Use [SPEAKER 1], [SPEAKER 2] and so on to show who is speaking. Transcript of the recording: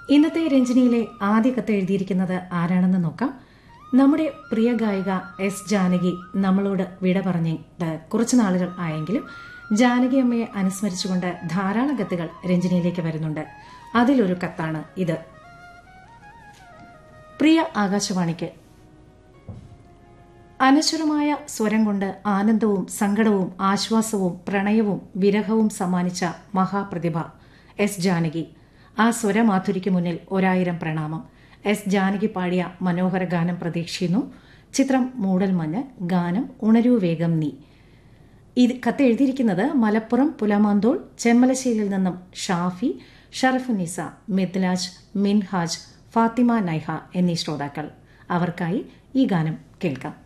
[SPEAKER 1] ഇന്നത്തെ രഞ്ജനിയിലെ ആദ്യ കത്ത് എഴുതിയിരിക്കുന്നത് ആരാണെന്ന് നോക്കാം നമ്മുടെ പ്രിയ ഗായിക എസ് ജാനകി നമ്മളോട് വിട പറഞ്ഞിട്ട് കുറച്ചു നാളുകൾ ആയെങ്കിലും ജാനകി അമ്മയെ അനുസ്മരിച്ചുകൊണ്ട് ധാരാളം കത്തുകൾ രഞ്ജനിയിലേക്ക് വരുന്നുണ്ട് അതിലൊരു കത്താണ് ഇത് പ്രിയ ആകാശവാണിക്ക് അനശ്വരമായ സ്വരം കൊണ്ട് ആനന്ദവും സങ്കടവും ആശ്വാസവും പ്രണയവും വിരഹവും സമ്മാനിച്ച മഹാപ്രതിഭ എസ് ജാനകി ആ സ്വരമാധുരിക്ക് മുന്നിൽ ഒരായിരം പ്രണാമം എസ് ജാനകി പാടിയ മനോഹര ഗാനം പ്രതീക്ഷിക്കുന്നു ചിത്രം മൂടൽമഞ്ഞ് ഗാനം ഉണരൂ വേഗം നീ ഇത് കത്ത് എഴുതിയിരിക്കുന്നത് മലപ്പുറം പുലമാന്തോൾ ചെമ്മലശ്ശേരിയിൽ നിന്നും ഷാഫി ഷറഫുനിസ മിദ്ലാജ് മിൻഹാജ് ഫാത്തിമ നൈഹ എന്നീ ശ്രോതാക്കൾ അവർക്കായി ഈ ഗാനം കേൾക്കാം